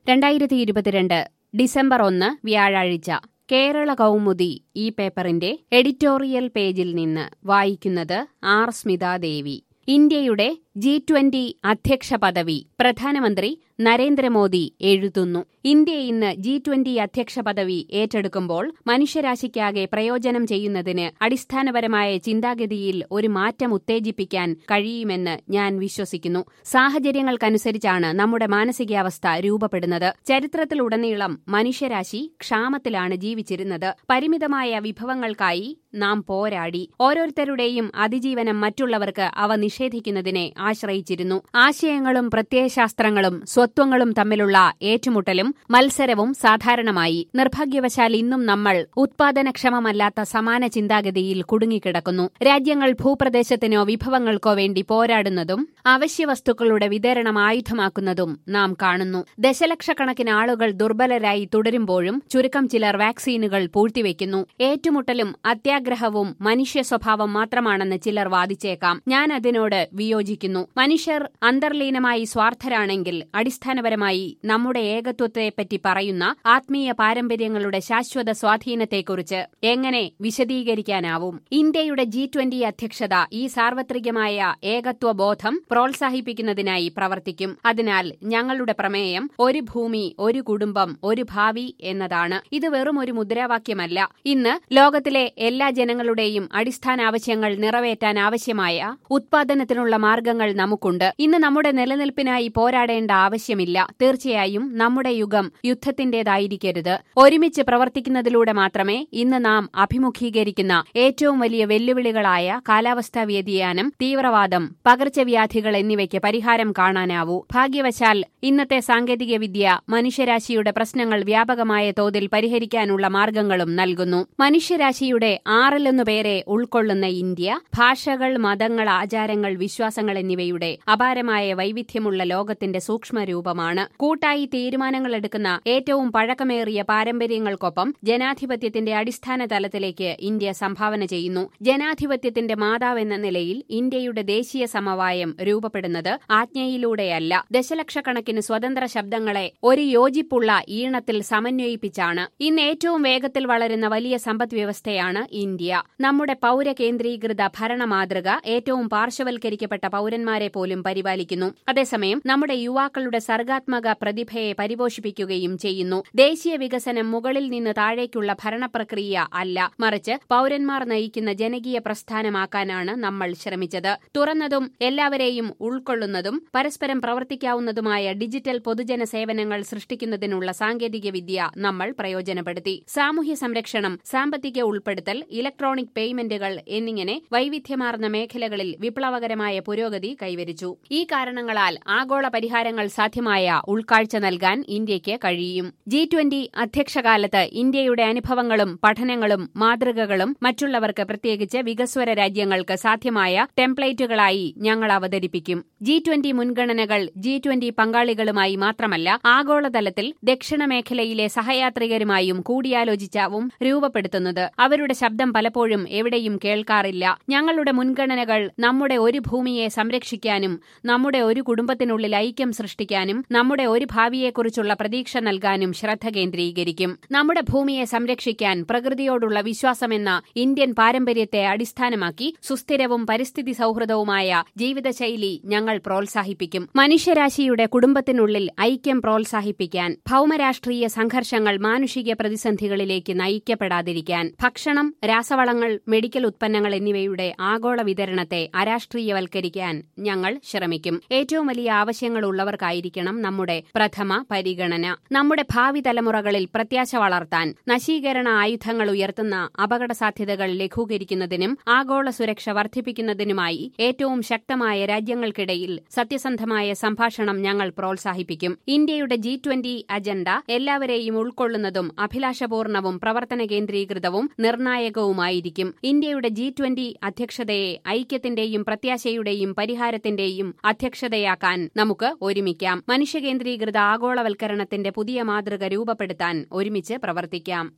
രണ്ടായിരത്തി ഇരുപത്തിരണ്ട് ഡിസംബർ ഒന്ന് വ്യാഴാഴ്ച കേരള കൗമുദി ഈ പേപ്പറിന്റെ എഡിറ്റോറിയൽ പേജിൽ നിന്ന് വായിക്കുന്നത് ആർ സ്മിതാദേവി ഇന്ത്യയുടെ ജി ട്വന്റി അധ്യക്ഷ പദവി പ്രധാനമന്ത്രി നരേന്ദ്രമോദി എഴുതുന്നു ഇന്ത്യ ഇന്ന് ജി ട്വന്റി അധ്യക്ഷ പദവി ഏറ്റെടുക്കുമ്പോൾ മനുഷ്യരാശിക്കാകെ പ്രയോജനം ചെയ്യുന്നതിന് അടിസ്ഥാനപരമായ ചിന്താഗതിയിൽ ഒരു മാറ്റം ഉത്തേജിപ്പിക്കാൻ കഴിയുമെന്ന് ഞാൻ വിശ്വസിക്കുന്നു സാഹചര്യങ്ങൾക്കനുസരിച്ചാണ് നമ്മുടെ മാനസികാവസ്ഥ രൂപപ്പെടുന്നത് ചരിത്രത്തിലുടനീളം മനുഷ്യരാശി ക്ഷാമത്തിലാണ് ജീവിച്ചിരുന്നത് പരിമിതമായ വിഭവങ്ങൾക്കായി നാം പോരാടി ഓരോരുത്തരുടെയും അതിജീവനം മറ്റുള്ളവർക്ക് അവ നിഷേധിക്കുന്നതിനെ ആശ്രയിച്ചിരുന്നു ആശയങ്ങളും പ്രത്യയശാസ്ത്രങ്ങളും സ്വത്വങ്ങളും തമ്മിലുള്ള ഏറ്റുമുട്ടലും മത്സരവും സാധാരണമായി നിർഭാഗ്യവശാൽ ഇന്നും നമ്മൾ ഉത്പാദനക്ഷമമല്ലാത്ത സമാന ചിന്താഗതിയിൽ കുടുങ്ങിക്കിടക്കുന്നു രാജ്യങ്ങൾ ഭൂപ്രദേശത്തിനോ വിഭവങ്ങൾക്കോ വേണ്ടി പോരാടുന്നതും അവശ്യവസ്തുക്കളുടെ വിതരണം ആയുധമാക്കുന്നതും നാം കാണുന്നു ദശലക്ഷക്കണക്കിന് ആളുകൾ ദുർബലരായി തുടരുമ്പോഴും ചുരുക്കം ചിലർ വാക്സിനുകൾ പൂഴ്ത്തിവെക്കുന്നു ഏറ്റുമുട്ടലും അത്യാഗ്രഹവും മനുഷ്യ സ്വഭാവം മാത്രമാണെന്ന് ചിലർ വാദിച്ചേക്കാം ഞാൻ അതിനോട് വിയോജിക്കുന്നു മനുഷ്യർ അന്തർലീനമായി സ്വാർത്ഥരാണെങ്കിൽ അടിസ്ഥാനപരമായി നമ്മുടെ ഏകത്വത്തെപ്പറ്റി പറയുന്ന ആത്മീയ പാരമ്പര്യങ്ങളുടെ ശാശ്വത സ്വാധീനത്തെക്കുറിച്ച് എങ്ങനെ വിശദീകരിക്കാനാവും ഇന്ത്യയുടെ ജി ട്വന്റി അധ്യക്ഷത ഈ സാർവത്രികമായ ഏകത്വ ബോധം പ്രോത്സാഹിപ്പിക്കുന്നതിനായി പ്രവർത്തിക്കും അതിനാൽ ഞങ്ങളുടെ പ്രമേയം ഒരു ഭൂമി ഒരു കുടുംബം ഒരു ഭാവി എന്നതാണ് ഇത് വെറും ഒരു മുദ്രാവാക്യമല്ല ഇന്ന് ലോകത്തിലെ എല്ലാ ജനങ്ങളുടെയും അടിസ്ഥാന ആവശ്യങ്ങൾ നിറവേറ്റാൻ ആവശ്യമായ ഉത്പാദനത്തിനുള്ള മാർഗങ്ങൾ നമുക്കുണ്ട് ഇന്ന് നമ്മുടെ നിലനിൽപ്പിനായി പോരാടേണ്ട ആവശ്യമില്ല തീർച്ചയായും നമ്മുടെ യുഗം യുദ്ധത്തിന്റേതായിരിക്കരുത് ഒരുമിച്ച് പ്രവർത്തിക്കുന്നതിലൂടെ മാത്രമേ ഇന്ന് നാം അഭിമുഖീകരിക്കുന്ന ഏറ്റവും വലിയ വെല്ലുവിളികളായ കാലാവസ്ഥാ വ്യതിയാനം തീവ്രവാദം പകർച്ചവ്യാധികൾ എന്നിവയ്ക്ക് പരിഹാരം കാണാനാവൂ ഭാഗ്യവശാൽ ഇന്നത്തെ സാങ്കേതികവിദ്യ മനുഷ്യരാശിയുടെ പ്രശ്നങ്ങൾ വ്യാപകമായ തോതിൽ പരിഹരിക്കാനുള്ള മാർഗങ്ങളും നൽകുന്നു മനുഷ്യരാശിയുടെ ആറിലൊന്നു പേരെ ഉൾക്കൊള്ളുന്ന ഇന്ത്യ ഭാഷകൾ മതങ്ങൾ ആചാരങ്ങൾ വിശ്വാസങ്ങൾ എന്നിവയുടെ അപാരമായ വൈവിധ്യമുള്ള ലോകത്തിന്റെ സൂക്ഷ്മരൂപമാണ് കൂട്ടായി തീരുമാനങ്ങൾ എടുക്കുന്ന ഏറ്റവും പഴക്കമേറിയ പാരമ്പര്യങ്ങൾക്കൊപ്പം ജനാധിപത്യത്തിന്റെ അടിസ്ഥാന തലത്തിലേക്ക് ഇന്ത്യ സംഭാവന ചെയ്യുന്നു ജനാധിപത്യത്തിന്റെ മാതാവെന്ന നിലയിൽ ഇന്ത്യയുടെ ദേശീയ സമവായം രൂപപ്പെടുന്നത് ആജ്ഞയിലൂടെയല്ല ദശലക്ഷക്കണക്കിന് സ്വതന്ത്ര ശബ്ദങ്ങളെ ഒരു യോജിപ്പുള്ള ഈണത്തിൽ സമന്വയിപ്പിച്ചാണ് ഇന്ന് ഏറ്റവും വേഗത്തിൽ വളരുന്ന വലിയ സമ്പദ് വ്യവസ്ഥയാണ് ഇന്ത്യ നമ്മുടെ പൌരകേന്ദ്രീകൃത ഭരണ മാതൃക ഏറ്റവും പാർശ്വവൽക്കരിക്കപ്പെട്ട പൌരന്മാരെ പോലും പരിപാലിക്കുന്നു അതേസമയം നമ്മുടെ യുവാക്കളുടെ സർഗാത്മക പ്രതിഭയെ പരിപോഷിപ്പിക്കുകയും ചെയ്യുന്നു ദേശീയ വികസനം മുകളിൽ നിന്ന് താഴേക്കുള്ള ഭരണപ്രക്രിയ അല്ല മറിച്ച് പൌരന്മാർ നയിക്കുന്ന ജനകീയ പ്രസ്ഥാനമാക്കാനാണ് നമ്മൾ ശ്രമിച്ചത് തുറന്നതും എല്ലാവരെയും ഉൾക്കൊള്ളുന്നതും പരസ്പരം പ്രവർത്തിക്കാവുന്നതുമായ ഡിജിറ്റൽ പൊതുജന സേവനങ്ങൾ സൃഷ്ടിക്കുന്നതിനുള്ള സാങ്കേതികവിദ്യ നമ്മൾ പ്രയോജനപ്പെടുത്തി സാമൂഹ്യ സംരക്ഷണം സാമ്പത്തിക ഉൾപ്പെടുത്തൽ ഇലക്ട്രോണിക് പേയ്മെന്റുകൾ എന്നിങ്ങനെ വൈവിധ്യമാർന്ന മേഖലകളിൽ വിപ്ലവകരമായ പുരോഗതി കൈവരിച്ചു ഈ കാരണങ്ങളാൽ ആഗോള പരിഹാരങ്ങൾ സാധ്യമായ ഉൾക്കാഴ്ച നൽകാൻ ഇന്ത്യയ്ക്ക് കഴിയും ജി ട്വന്റി അധ്യക്ഷകാലത്ത് ഇന്ത്യയുടെ അനുഭവങ്ങളും പഠനങ്ങളും മാതൃകകളും മറ്റുള്ളവർക്ക് പ്രത്യേകിച്ച് വികസ്വര രാജ്യങ്ങൾക്ക് സാധ്യമായ ടെംപ്ലേറ്റുകളായി ഞങ്ങൾ അവതരിപ്പിക്കും ജി ട്വന്റി മുൻഗണനകൾ ജി ട്വന്റി പങ്കാളികളുമായി മാത്രമല്ല ആഗോളതലത്തിൽ ദക്ഷിണ മേഖലയിലെ സഹയാത്രികരുമായും കൂടിയാലോചിച്ചാവും രൂപപ്പെടുത്തുന്നത് അവരുടെ ശബ്ദം പലപ്പോഴും എവിടെയും കേൾക്കാറില്ല ഞങ്ങളുടെ മുൻഗണനകൾ നമ്മുടെ ഒരു ഭൂമിയെ സംരക്ഷിക്കാനും നമ്മുടെ ഒരു കുടുംബത്തിനുള്ളിൽ ഐക്യം സൃഷ്ടിക്കാനും നമ്മുടെ ഒരു ഭാവിയെക്കുറിച്ചുള്ള പ്രതീക്ഷ നൽകാനും ശ്രദ്ധ കേന്ദ്രീകരിക്കും നമ്മുടെ ഭൂമിയെ സംരക്ഷിക്കാൻ പ്രകൃതിയോടുള്ള വിശ്വാസമെന്ന ഇന്ത്യൻ പാരമ്പര്യത്തെ അടിസ്ഥാനമാക്കി സുസ്ഥിരവും പരിസ്ഥിതി സൌഹൃദവുമായ ജീവിതശൈലി ഞങ്ങൾ പ്രോത്സാഹിപ്പിക്കും മനുഷ്യരാശിയുടെ കുടുംബത്തിനുള്ളിൽ ഐക്യം പ്രോത്സാഹിപ്പിക്കാൻ ഭൌമരാഷ്ട്രീയ സംഘർഷങ്ങൾ മാനുഷിക പ്രതിസന്ധികളിലേക്ക് നയിക്കപ്പെടാതിരിക്കാൻ ഭക്ഷണം രാസവളങ്ങൾ മെഡിക്കൽ ഉത്പന്നങ്ങൾ എന്നിവയുടെ ആഗോള വിതരണത്തെ അരാഷ്ട്രീയവൽക്കരിക്കാൻ ഞങ്ങൾ ശ്രമിക്കും ഏറ്റവും വലിയ ആവശ്യങ്ങളുള്ളവർക്കായിരിക്കണം നമ്മുടെ പ്രഥമ പരിഗണന നമ്മുടെ ഭാവി തലമുറകളിൽ പ്രത്യാശ വളർത്താൻ നശീകരണ ആയുധങ്ങൾ ഉയർത്തുന്ന അപകട സാധ്യതകൾ ലഘൂകരിക്കുന്നതിനും ആഗോള സുരക്ഷ വർദ്ധിപ്പിക്കുന്നതിനുമായി ഏറ്റവും ശക്തമായ രാജ്യങ്ങൾക്കിടയിൽ സത്യസന്ധമായ സംഭാഷണം ഞങ്ങൾ പ്രോത്സാഹിപ്പിക്കും ഇന്ത്യയുടെ ജി ട്വന്റി അജണ്ട എല്ലാവരെയും ഉൾക്കൊള്ളുന്നതും അഭിലാഷപൂർണവും പ്രവർത്തന കേന്ദ്രീകൃതവും നിർണായകവുമായിരിക്കും ഇന്ത്യയുടെ ജി ട്വന്റി അധ്യക്ഷതയെ ഐക്യത്തിന്റെയും പ്രത്യാശയുടെയും പരിഹാരത്തിന്റെയും അധ്യക്ഷതയാക്കാൻ നമുക്ക് ഒരുമിക്കാം മനുഷ്യകേന്ദ്രീകൃത ആഗോളവൽക്കരണത്തിന്റെ പുതിയ മാതൃക രൂപപ്പെടുത്താൻ ഒരുമിച്ച് പ്രവർത്തിക്കാം